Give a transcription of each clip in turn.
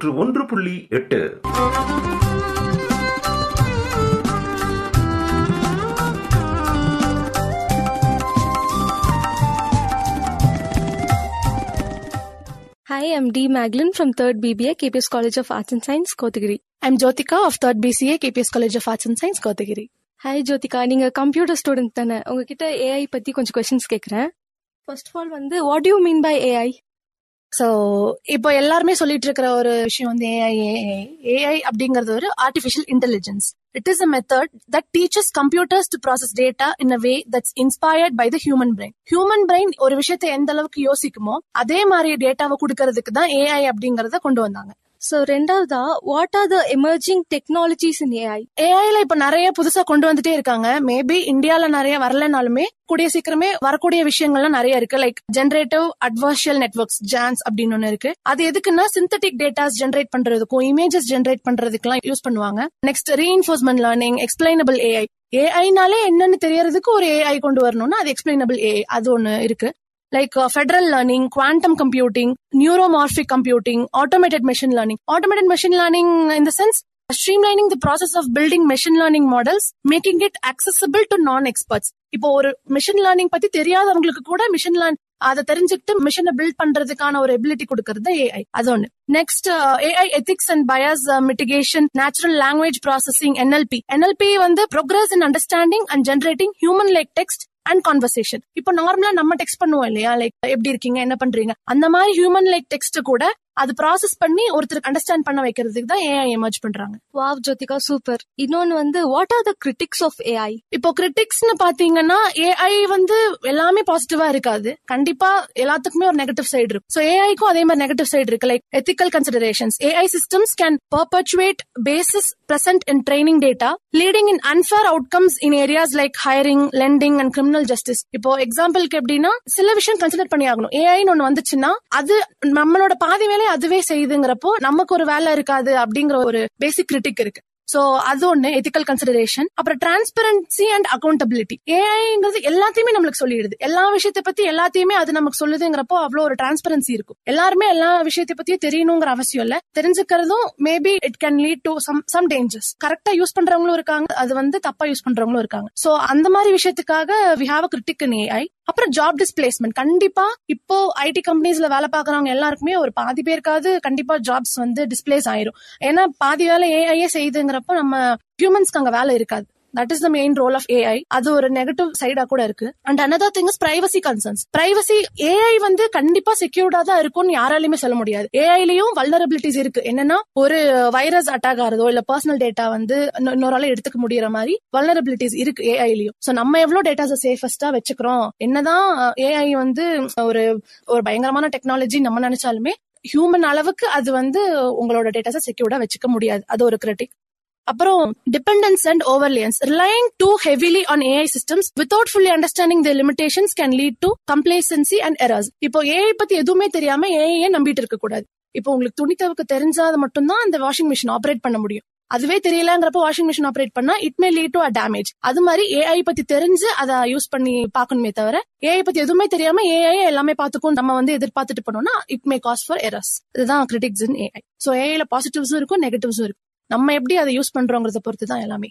நூற்று ஒன்று புள்ளி எட்டு Hi, I'm D. Maglin from 3rd BBA, KPS College of Arts and Science, Kotagiri. I'm Jyotika of 3rd BCA, KPS College of Arts and Science, Kotagiri. Hi Jyothika நீங்க computer student தானே உங்ககிட்ட AI பத்தி கொஞ்சம் questions கேக்குறேன் first of all வந்து what you mean by AI so இப்போ எல்லாருமே சொல்லிட்டு இருக்கிற ஒரு விஷயம் வந்து ஏஐ ஏஐ ஏஐ அப்படிங்கிறது ஒரு artificial intelligence it is a method that teaches computers to process data in a way that's inspired by the human brain human brain ஒரு விஷயத்தை எந்த அளவுக்கு யோசிக்குமோ அதே மாதிரி டேட்டாவை கொடுக்கறதுக்கு தான் ஏஐ அப்படிங்கறத கொண்டு வந்தாங்க ஸோ ரெண்டாவதா what are the emerging technologies in AI ஏஐல இப்ப நிறைய புதுசா கொண்டு வந்துட்டே இருக்காங்க மேபி இந்தியால நிறைய வரலனாலுமே கூடிய சீக்கிரமே வரக்கூடிய விஷயங்கள்லாம் நிறைய இருக்கு like generative adversarial networks GANs அப்படின்னு ஒன்னு இருக்கு அது எதுக்குன்னா சிந்தட்டிக் டேட்டாஸ் ஜென்ரேட் பண்றதுக்கும் இமேஜஸ் ஜென்ரேட் பண்றதுக்குலாம் யூஸ் பண்ணுவாங்க next reinforcement learning explainable AI ஏஐனாலே என்னன்னு தெரியறதுக்கு ஒரு ஏஐ கொண்டு வரணும்னா அது எக்ஸ்பிளைனபிள் ஏஐ அது ஒன்னு இருக்கு like federal learning quantum computing neuromorphic computing automated machine learning automated machine learning in the sense streamlining the process of building machine learning models making it accessible to non experts இப்போ ஒரு machine learning பத்தி தெரியாதவங்களுக்கு கூட machine learn அதை தெரிஞ்சுக்கிட்டு மிஷினை build பண்றதுக்கான ஒரு எபிலிட்டி கொடுக்கறது ஏஐ அது ஒண்ணு next AI ethics and bias mitigation natural language processing NLP NLP வந்து progress in understanding and generating human like text and conversation இப்போ நார்மலா நம்ம டெக்ஸ்ட் பண்ணுவோம் இல்லையா லைக் எப்படி இருக்கீங்க என்ன பண்றீங்க அந்த மாதிரி ஹியூமன் லைக் டெக்ஸ்ட் கூட அது ப்ராசஸ் பண்ணி ஒருத்தருக்கு அண்டர்ஸ்டாண்ட் பண்ண வைக்கிறதுக்கு தான் ஏஐ எமர்ஜ் பண்றாங்க வாவ் ஜோதிகா சூப்பர் இன்னொன்னு வந்து what are the critics of AI இப்போ கிரிட்டிக்ஸ்னு பாத்தீங்கன்னா ஏஐ வந்து எல்லாமே பாசிட்டிவா இருக்காது கண்டிப்பா எல்லாத்துக்குமே ஒரு நெகட்டிவ் சைடு இருக்கு ஸோ ஏஐக்கும் அதே மாதிரி நெகட்டிவ் சைடு இருக்கு like ethical considerations AI systems can perpetuate biases present in training data leading in unfair outcomes in areas like hiring lending and criminal justice இப்போ எக்ஸாம்பிளுக்கு எப்படின்னா சில விஷயம் கன்சிடர் பண்ணி ஆகணும் ஏஐன்னு ஒன்று வந்துச்சுன்னா அது நம்மளோட பாதி வேலையை அதுவே செய்யுதுங்கிறப்போ நமக்கு ஒரு வேலை இருக்காது அப்படிங்கிற ஒரு பேசிக் கிரிட்டிக் இருக்கு சோ அது ஒண்ணு எத்திக்கல் கன்சிடரேஷன் அப்புறம் டிரான்ஸ்பரன்சி அண்ட் அக்கௌண்டபிலிட்டி ஏஐங்கிறது எல்லாத்தையுமே நம்மளுக்கு சொல்லிடுது எல்லா விஷயத்த பத்தி எல்லாத்தையுமே அது நமக்கு சொல்லுதுங்கிறப்போ அவ்வளவு ஒரு டிரான்ஸ்பரன்சி இருக்கும் எல்லாருமே எல்லா விஷயத்தை பத்தியும் தெரியணுங்கிற அவசியம் இல்ல தெரிஞ்சுக்கிறதும் maybe it can lead to some some dangers கரெக்டா யூஸ் பண்றவங்களும் இருக்காங்க அது வந்து தப்பா யூஸ் பண்றவங்களும் இருக்காங்க சோ அந்த மாதிரி விஷயத்துக்காக we have a critic in AI அப்புறம் ஜாப் டிஸ்பிளேஸ்மெண்ட் கண்டிப்பா இப்போ ஐடி கம்பெனிஸ்ல வேலை பாக்குறவங்க எல்லாருக்குமே ஒரு பாதி பேருக்காவது கண்டிப்பா ஜாப்ஸ் வந்து டிஸ்பிளேஸ் ஆயிரும் ஏன்னா பாதி வேலை ஏஐயே செய்யுதுங்கிறப்போ நம்ம ஹியூமன்ஸ்க்கு அங்க வேலை இருக்காது that is the main role of AI அது ஒரு நெகட்டிவ் சைடா கூட இருக்கு and another thing is privacy concerns privacy AI வந்து கண்டிப்பா செக்யூர்டா தான் இருக்கும்னு யாராலையுமே சொல்ல முடியாது ஏஐலயும் வல்னரபிலிட்டிஸ் இருக்கு என்னன்னா ஒரு வைரஸ் அட்டாக் ஆகிறதோ இல்ல பர்சனல் டேட்டா வந்து இன்னொரு எடுத்துக்க முடியற மாதிரி வல்னரபிலிட்டிஸ் இருக்கு ஏஐலயும் சோ நம்ம எவ்வளவு டேட்டாஸை சேஃபஸ்டா வச்சுக்கிறோம் என்னதான் ஏஐ வந்து ஒரு ஒரு பயங்கரமான டெக்னாலஜி நம்ம நினைச்சாலுமே ஹியூமன் அளவுக்கு அது வந்து உங்களோட டேட்டாஸை செக்யூர்டா வச்சுக்க முடியாது அது ஒரு கிரிட்டிக் அப்புறம் dependence and overreliance relying too heavily on AI systems without fully understanding the limitations can lead to complacency and errors இப்போ ஏஐ பத்தி எதுவுமே தெரியாம ஏஐயே நம்பிட்டு இருக்க கூடாது இப்போ உங்களுக்கு துணி தவிர்க்க தெரிஞ்சாத மட்டும்தான் அந்த வாஷிங் மிஷின் ஆப்ரேட் பண்ண முடியும் அதுவே தெரியலங்கிறப்ப வாஷிங் மிஷின் ஆப்ரேட் பண்ணா it may lead to a damage அது மாதிரி ஏஐ பத்தி தெரிஞ்சு அதை யூஸ் பண்ணி பார்க்கணுமே தவிர ஏஐ பத்தி எதுவுமே தெரியாம ஏஐ எல்லாமே பார்த்துக்கும் நம்ம வந்து எதிர்பார்த்துட்டு போனோம்னா it may cause for errors இதுதான் கிரிட்டிக்ஸ் இன் ஏஐ ஸோ ஏஐல பாசிட்டிவ்ஸும் இருக்கும் நெகட்டிவ்ஸும் இருக்கும் நம்ம எப்படி அதை யூஸ் பண்றோங்கிறத பொறுத்து தான் எல்லாமே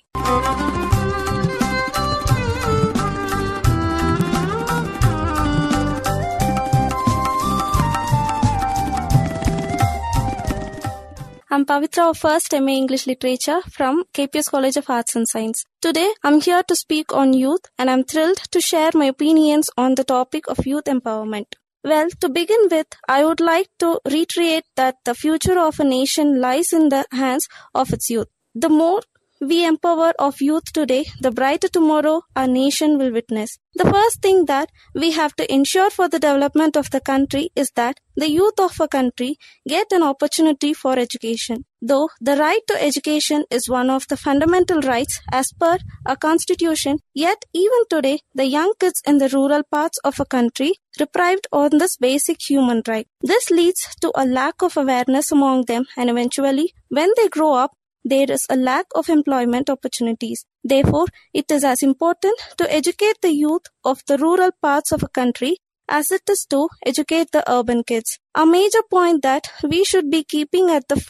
I'm Pavitra of First MA English Literature from KPS College of Arts and Science. Today, I'm here to speak on youth and I'm thrilled to share my opinions on the topic of youth empowerment. Well, to begin with, I would like to reiterate that the future of a nation lies in the hands of its youth. The more we empower of youth today, the brighter tomorrow our nation will witness. The first thing that we have to ensure for the development of the country is that the youth of a country get an opportunity for education. Though the right to education is one of the fundamental rights as per our constitution, yet even today the young kids in the rural parts of a country deprived on this basic human right. This leads to a lack of awareness among them and eventually when they grow up there is a lack of employment opportunities. Therefore, it is as important to educate the youth of the rural parts of a country as it is to educate the urban kids. A major point that we should be keeping at the